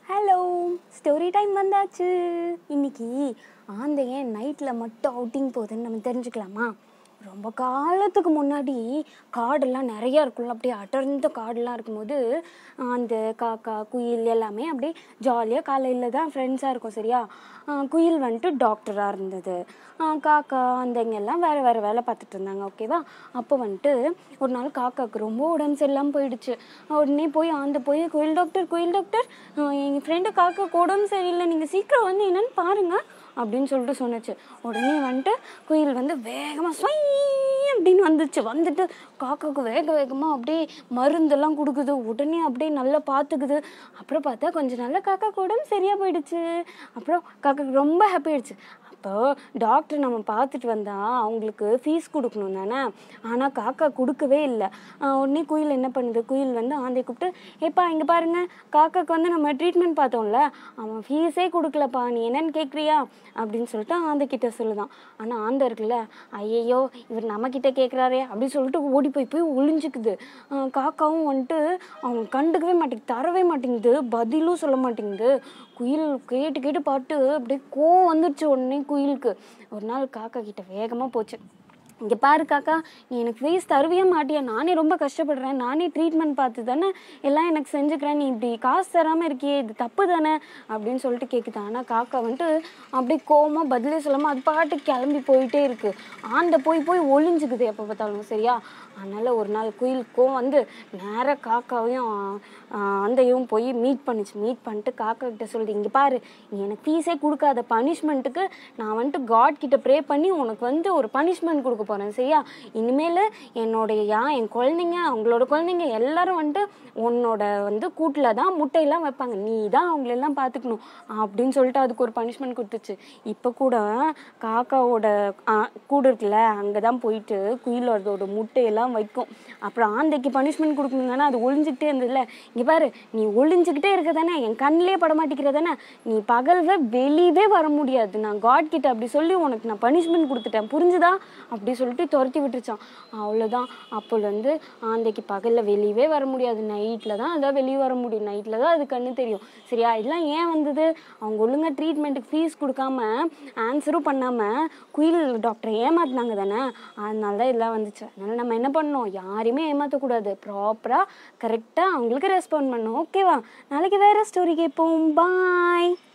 hello story time வந்தாச்சு இன்னைக்கு ஆந்தை ஏன் நைட்டில் மட்டும் அவுட்டிங் போகுதுன்னு நம்ம தெரிஞ்சுக்கலாமா ரொம்ப காலத்துக்கு முன்னாடி காடெல்லாம் நிறையா இருக்கும்ல அப்படியே அடர்ந்த காடெல்லாம் இருக்கும்போது அந்த காக்கா குயில் எல்லாமே அப்படியே ஜாலியாக காலையில் தான் ஃப்ரெண்ட்ஸாக இருக்கும் சரியா ஆஹ் குயில் வந்துட்டு டாக்டராக இருந்தது ஆஹ் காக்கா அந்தங்க எல்லாம் வேறு வேறு வேலை பார்த்துட்டு இருந்தாங்க ஓகேவா அப்போ வந்துட்டு ஒரு நாள் காக்காவுக்கு ரொம்ப உடம்பு சரியில்லாமல் போயிடுச்சு உடனே போய் ஆந்த போய் குயில் டாக்டர் குயில் டாக்டர் எங்கள் ஃப்ரெண்டு காக்காவுக்கு உடம்பு சரியில்லை நீங்கள் சீக்கிரம் வந்து என்னன்னு பாருங்கள் அப்படின்னு சொல்லிட்டு சொன்னுச்சு உடனே வந்துட்டு குயில் வந்து வேகமாக ஸ்வை அப்படின்னு வந்துச்சு வந்துட்டு காக்காவுக்கு வேக வேகமாக அப்படியே மருந்தெல்லாம் கொடுக்குது உடனே அப்படியே நல்லா பார்த்துக்குது அப்புறம் பார்த்தா கொஞ்சம் நாள்ல காக்காக்கு உடம்பு சரியாக போயிடுச்சு அப்புறம் காக்காக்கு ரொம்ப ஹாப்பி ஆயிடுச்சு அப்போ டாக்டர் நம்ம பார்த்துட்டு வந்தா அவங்களுக்கு ஃபீஸ் கொடுக்கணும் தானே ஆனால் காக்கா கொடுக்கவே இல்லை உடனே குயில் என்ன பண்ணுது குயில் வந்து ஆந்தை கூப்பிட்டு ஏப்பா இங்கே பாருங்க காக்காக்கு வந்து நம்ம ட்ரீட்மெண்ட் பார்த்தோம்ல அவன் ஃபீஸே கொடுக்கலப்பா நீ என்னன்னு கேட்குறியா அப்படின்னு சொல்லிட்டு ஆந்தை கிட்ட சொல்லுதான் ஆனால் ஆந்தை இருக்குல்ல ஐயையோ இவர் நம்ம கிட்ட கேட்குறாரே அப்படின்னு சொல்லிட்டு ஓடி போய் போய் ஒளிஞ்சுக்குது ஆஹ் காக்காவும் வந்துட்டு அவங்க கண்டுக்கவே மாட்டேங்குது தரவே மாட்டேங்குது பதிலும் சொல்ல மாட்டேங்குது குயில் கேட்டு கேட்டு பாட்டு அப்படியே கோவம் வந்துடுச்சு உடனே குயிலுக்கு ஒரு நாள் காக்கா கிட்ட வேகமாக போச்சு இங்கே பாரு காக்கா நீ எனக்கு ஃபீஸ் தருவியே மாட்டியா நானே ரொம்ப கஷ்டப்படுறேன் நானே ட்ரீட்மெண்ட் பார்த்து தானே எல்லாம் எனக்கு செஞ்சுக்கிறேன் நீ இப்படி காசு தராமல் இருக்கியே இது தப்பு தானே அப்படின்னு சொல்லிட்டு கேட்குது ஆனால் காக்கா வந்துட்டு அப்படியே கோவமாக பதிலே சொல்லாமல் அது பாட்டு கிளம்பி போயிட்டே இருக்கு ஆந்தை போய் போய் ஒளிஞ்சுக்குது எப்போ பார்த்தாலும் சரியா அதனால் ஒரு நாள் குயில் கோவம் வந்து நேராக காக்காவையும் ஆந்தையும் போய் மீட் பண்ணுச்சு மீட் பண்ணிட்டு காக்கா கிட்ட சொல்லுது இங்கே பாரு நீ எனக்கு ஃபீஸே கொடுக்காத பனிஷ்மெண்ட்டுக்கு நான் வந்துட்டு காட் கிட்ட ப்ரே பண்ணி உனக்கு வந்து ஒரு பனிஷ்மெண்ட் கொடுக்க போகிறேன் சரியா இனிமேல் என்னுடைய யா என் குழந்தைங்க அவங்களோட குழந்தைங்க எல்லாரும் வந்துட்டு உன்னோட வந்து கூட்டில் தான் முட்டையெல்லாம் வைப்பாங்க நீ தான் அவங்களெல்லாம் பார்த்துக்கணும் அப்படின்னு சொல்லிட்டு அதுக்கு ஒரு பனிஷ்மெண்ட் கொடுத்துச்சு இப்போ கூட காக்காவோட ஆ, கூடு இருக்குல்ல அங்கே தான் போயிட்டு குயிலோட முட்டையெல்லாம் வைக்கும் அப்புறம் ஆந்தைக்கு பனிஷ்மெண்ட் கொடுக்கணுங்கன்னா அது ஒளிஞ்சுக்கிட்டே இருந்ததுல இங்கே பாரு நீ ஒளிஞ்சுக்கிட்டே இருக்க தானே என் கண்ணிலே பட மாட்டேங்கிற தானே நீ பகல்ல வெளியவே வர முடியாது நான் காட் கிட்ட அப்படி சொல்லி உனக்கு நான் பனிஷ்மெண்ட் கொடுத்துட்டேன் புரிஞ்சுதா அப்படி சொல்லிட்டு துரத்தி விட்டுருச்சான் அவ்வளோதான் அப்போலேருந்து ஆந்தைக்கு பகலில் வெளியவே வர முடியாது நைட்டில் தான் அதான் வெளியே வர முடியும் நைட்டில் தான் அது கண்ணு தெரியும் சரியா இதெல்லாம் ஏன் வந்தது அவங்க ஒழுங்கா ட்ரீட்மெண்ட்டுக்கு ஃபீஸ் கொடுக்காம ஆன்சரும் பண்ணாமல் குயில் டாக்டரை ஏமாத்தினாங்க தானே அதனால தான் இதெல்லாம் வந்துச்சு அதனால நம்ம என்ன பண்ணணும் யாரையுமே ஏமாற்றக்கூடாது ப்ராப்பராக கரெக்டாக அவங்களுக்கு ரெஸ்பாண்ட் பண்ணணும் ஓகேவா நாளைக்கு வேறு ஸ்டோரி கேட்போம் பாய்